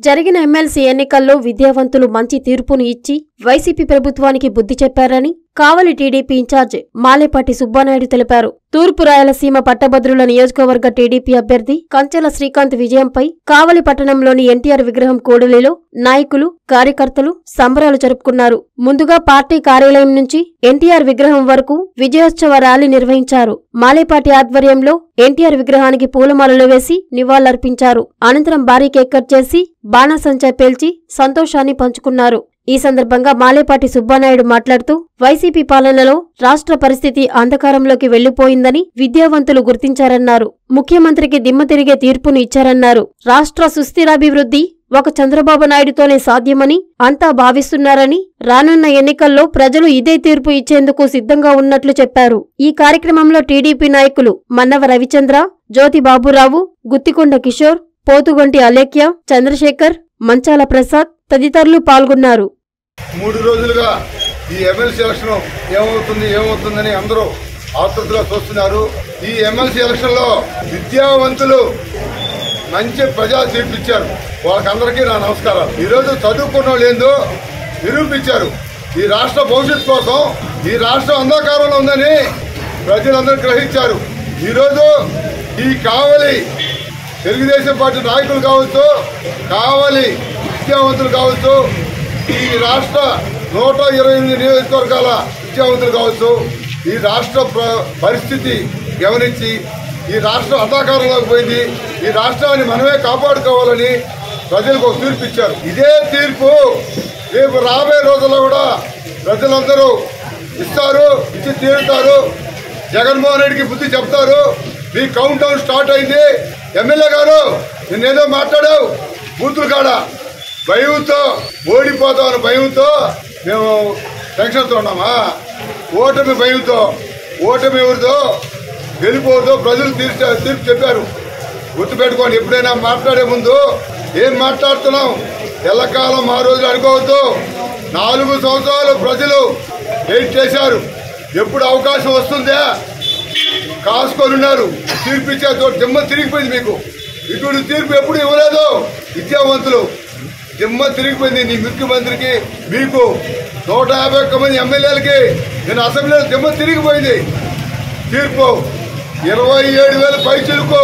జరిగిన ఎమ్మెల్సీ ఎన్నికల్లో విద్యావంతులు మంచి తీర్పును ఇచ్చి వైసీపీ ప్రభుత్వానికి బుద్ధి చెప్పారని కావలి టీడీపీ ఇన్ఛార్జ్ మాలేపాటి సుబ్బానాయుడు తెలిపారు తూర్పు రాయలసీమ పట్టభద్రుల నియోజకవర్గ టీడీపీ అభ్యర్థి కంచెల శ్రీకాంత్ విజయంపై కావలి పట్టణంలోని ఎన్టీఆర్ విగ్రహం కూడలిలో నాయకులు కార్యకర్తలు సంబరాలు జరుపుకున్నారు ముందుగా పార్టీ కార్యాలయం నుంచి ఎన్టీఆర్ విగ్రహం వరకు విజయోత్సవ ర్యాలీ నిర్వహించారు మాలేపాటి ఆధ్వర్యంలో ఎన్టీఆర్ విగ్రహానికి పూలమాలలు వేసి నివాళులర్పించారు అనంతరం భారీ కేక్ కట్ చేసి బాణాసంచా పేల్చి సంతోషాన్ని పంచుకున్నారు ఈ సందర్భంగా మాలేపాటి సుబ్బానాయుడు మాట్లాడుతూ వైసీపీ పాలనలో రాష్ట్ర పరిస్థితి అంధకారంలోకి వెళ్లిపోయిందని విద్యావంతులు గుర్తించారన్నారు ముఖ్యమంత్రికి దిమ్మ తిరిగే తీర్పును ఇచ్చారన్నారు రాష్ట్ర సుస్థిరాభివృద్ధి ఒక చంద్రబాబు నాయుడుతోనే సాధ్యమని అంతా భావిస్తున్నారని రానున్న ఎన్నికల్లో ప్రజలు ఇదే తీర్పు ఇచ్చేందుకు సిద్ధంగా ఉన్నట్లు చెప్పారు ఈ కార్యక్రమంలో టీడీపీ నాయకులు మన్నవ రవిచంద్ర జ్యోతి బాబురావు గుత్తికొండ కిషోర్ పోతుగొంటి అలేఖ్య చంద్రశేఖర్ మంచాల ప్రసాద్ తదితరులు పాల్గొన్నారు మూడు రోజులుగా ఈ ఎమ్మెల్సీ ఎలక్షన్ ఏమవుతుంది ఏమవుతుందని అందరూ ఆతృతగా చూస్తున్నారు ఈ ఎమ్మెల్సీ ఎలక్షన్ లో విద్యావంతులు మంచి ప్రజా తీర్పు ఇచ్చారు వాళ్ళకందరికీ నా నమస్కారాలు ఈరోజు చదువుకున్న వాళ్ళు ఏందో నిరూపించారు ఈ రాష్ట్ర భవిష్యత్తు కోసం ఈ రాష్ట్రం అంధకారంలో ఉందని ప్రజలందరూ గ్రహించారు ఈరోజు ఈ కావలి తెలుగుదేశం పార్టీ నాయకులు కావచ్చు కావలి విద్యావంతులు కావచ్చు ఈ రాష్ట్ర నూట ఇరవై ఎనిమిది నియోజకవర్గాల విద్యావంతులు కావచ్చు ఈ రాష్ట్ర ప్ర- పరిస్థితి గమనించి ఈ రాష్ట్రం అంధకారంలోకి పోయింది ఈ రాష్ట్రాన్ని మనమే కాపాడుకోవాలని ప్రజలకు ఒక తీర్పు ఇచ్చారు ఇదే తీర్పు రేపు రాబోయే రోజుల్లో కూడా ప్రజలందరూ ఇస్తారు ఇచ్చి తీరుతారు జగన్మోహన్ రెడ్డికి బుద్ధి చెప్తారు మీ కౌంట్ డౌన్ స్టార్ట్ అయింది ఎమ్మెల్యే గారు నిన్నేదో మాట్లాడావు బూతులు కాడ భయంతో ఓడిపోతామని భయంతో మేము టెన్షన్తో ఉన్నామా ఓటమి భయంతో ఓటమి ఎవరిదో గెలిపోతో ప్రజలు తీర్చ తీర్పు చెప్పారు గుర్తుపెట్టుకోండి ఎప్పుడైనా మాట్లాడే ముందు ఏం మాట్లాడుతున్నాం ఎల్లకాలం ఆ రోజులు అనుకోవద్దు నాలుగు సంవత్సరాలు ప్రజలు వెయిట్ చేశారు ఎప్పుడు అవకాశం వస్తుందా కాసుకొని ఉన్నారు తీర్పు ఇచ్చే చోటు దిమ్మ తిరిగిపోయింది మీకు ఇటువంటి తీర్పు ఎప్పుడు ఇవ్వలేదు విద్యావంతులు దిమ్మ తిరిగిపోయింది నీ ముఖ్యమంత్రికి మీకు నూట యాభై ఒక్క మంది ఎమ్మెల్యేలకి నేను అసెంబ్లీలో దిమ్మ తిరిగిపోయింది తీర్పు ఇరవై ఏడు వేల పైచులకు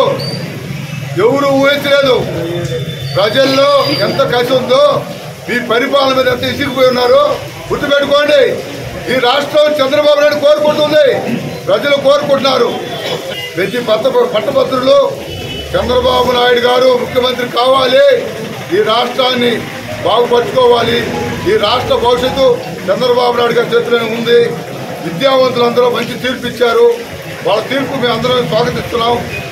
ఎవరు ఊహించలేదు ప్రజల్లో ఎంత కసి ఉందో మీ పరిపాలన మీద ఎంత ఇసిగిపోయి ఉన్నారు గుర్తుపెట్టుకోండి ఈ రాష్ట్రం చంద్రబాబు నాయుడు కోరుకుంటుంది ప్రజలు కోరుకుంటున్నారు ప్రతి పత్త పట్టభద్రులు చంద్రబాబు నాయుడు గారు ముఖ్యమంత్రి కావాలి ఈ రాష్ట్రాన్ని బాగుపరుచుకోవాలి ఈ రాష్ట్ర భవిష్యత్తు చంద్రబాబు నాయుడు గారి చేతిలోనే ఉంది విద్యావంతులందరూ మంచి తీర్పు ఇచ్చారు వాళ్ళ తీర్పు మేము అందరం స్వాగతిస్తున్నాం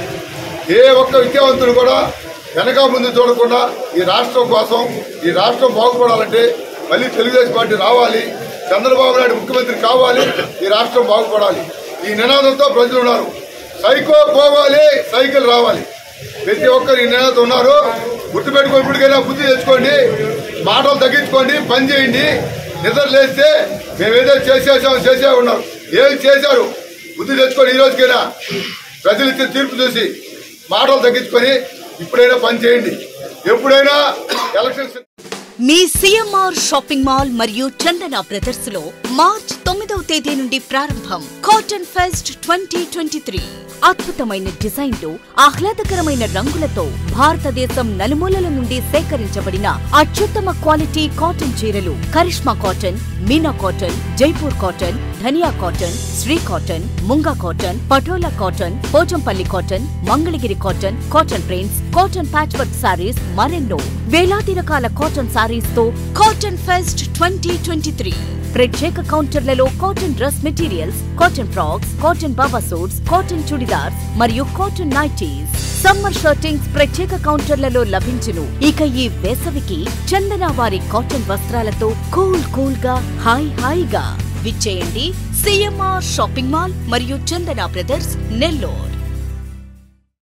ఏ ఒక్క విద్యావంతుడు కూడా వెనక ముందు చూడకుండా ఈ రాష్ట్రం కోసం ఈ రాష్ట్రం బాగుపడాలంటే మళ్ళీ తెలుగుదేశం పార్టీ రావాలి చంద్రబాబు నాయుడు ముఖ్యమంత్రి కావాలి ఈ రాష్ట్రం బాగుపడాలి ఈ నినాదంతో ప్రజలు ఉన్నారు సైకో పోవాలి సైకిల్ రావాలి ప్రతి ఒక్కరు ఈ నినాదం ఉన్నారు గుర్తుపెట్టుకో ఇప్పటికైనా బుద్ధి తెచ్చుకోండి మాటలు తగ్గించుకోండి పని చేయండి నిద్ర లేస్తే మేమేదో చేసేసాం చేసే ఉన్నారు ఏం చేశారు బుద్ధి తెచ్చుకోండి ఈ రోజుకైనా ప్రజలు ఇచ్చిన తీర్పు చూసి మాటలు తగ్గించుకొని ఇప్పుడైనా పని చేయండి ఎప్పుడైనా ఎలక్షన్స్ మీ సిఎంఆర్ షాపింగ్ మాల్ మరియు చందన బ్రదర్స్ లో మార్చ్ తొమ్మిదవ తేదీ నుండి ప్రారంభం cotton fest twenty twenty three అద్భుతమైన డిజైన్లు ఆహ్లాదకరమైన రంగులతో భారతదేశం నలుమూలల నుండి సేకరించబడిన అత్యుత్తమ క్వాలిటీ కాటన్ చీరలు Karishma cotton Meena cotton Jaipur cotton Dhaniya cotton Shri cotton Munga cotton Patola cotton Pochampally cotton Mangalagiri cotton cotton prints cotton patch work saris మరెన్నో వేలాది రకాల కాటన్ సారీస్ తో cotton fest twenty twenty three ప్రత్యేక కౌంటర్లలో cotton dress materials cotton frocks cotton baba suits cotton chudidars మరియు cotton nighties summer shirtings ప్రత్యేక కౌంటర్లలో లభించును ఇక ఈ వేసవికి చందన వారి కాటన్ వస్త్రాలతో కూల్ కూల్ గా హాయ్ హాయిగా విచ్చేయండి సిఎంఆర్ షాపింగ్ మాల్ మరియు చందన బ్రదర్స్ నెల్లూరు